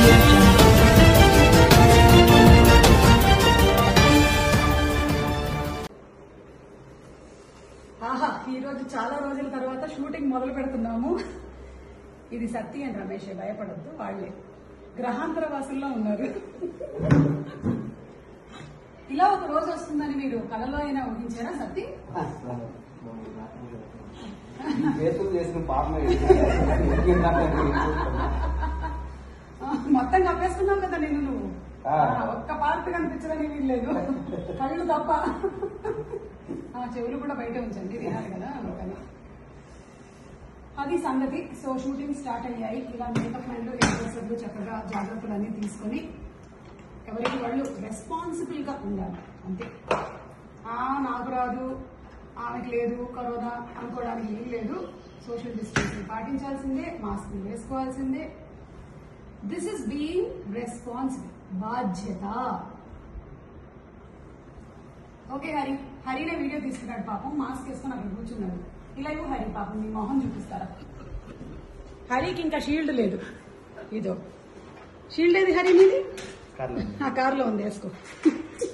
audio jungle. ఆహా ఈ రోజు చాలా రోజుల తర్వాత షూటింగ్ మొదలు పెడుతున్నాము ఇది సత్య అండ్ రమేష్ భయపడద్దు వాళ్ళే గ్రహాంతర వాసుల్లో ఉన్నారు ఇలా ఒక రోజు వస్తుందని మీరు కలలో అయినా ఊహించారా సత్తి చేతులు చేసిన పాపమే ఆ, మొత్తం కప్పేసుకున్నావు కదా నిన్ను నువ్వు ఆ. ఆ, ఒక్క పార్ట్ కనిపించడానికి వీల్లేదు కళ్ళు తప్ప ఆ, చెవులు కూడా బయట ఉంచండి వినాలి కదా అందుకని అది సంగతి సో షూటింగ్ స్టార్ట్ అయ్యాయి ఇలా మేకప్ మ్యాన్లు ఎక్స్ప్రెసర్లు చక్కగా జాగ్రత్తలన్నీ తీసుకొని ఎవరికి వాళ్ళు రెస్పాన్సిబుల్ గా ఉండాలి అంతే ఆ నాకు రాదు ఆమెకు లేదు కరోనా అనుకోవడానికి ఏం లేదు సోషల్ డిస్టెన్సింగ్ పాటించాల్సిందే మాస్క్ వేసుకోవాల్సిందే దిస్ ఇస్ బీయింగ్ రెస్పాన్సిబుల్ బాధ్యత ఓకే హరి హరినే వీడియో తీసుకున్నాడు పాపం మాస్క్ వేసుకొని అక్కడ కూర్చున్నాడు ఇలా ఇవ్వు హరి పాపం మీ మొహం చూపిస్తారా హరికి ఇంకా షీల్డ్ లేదు ఇదో షీల్డ్ ఏది హరి నీది ఆ కార్లో ఉంది వేసుకో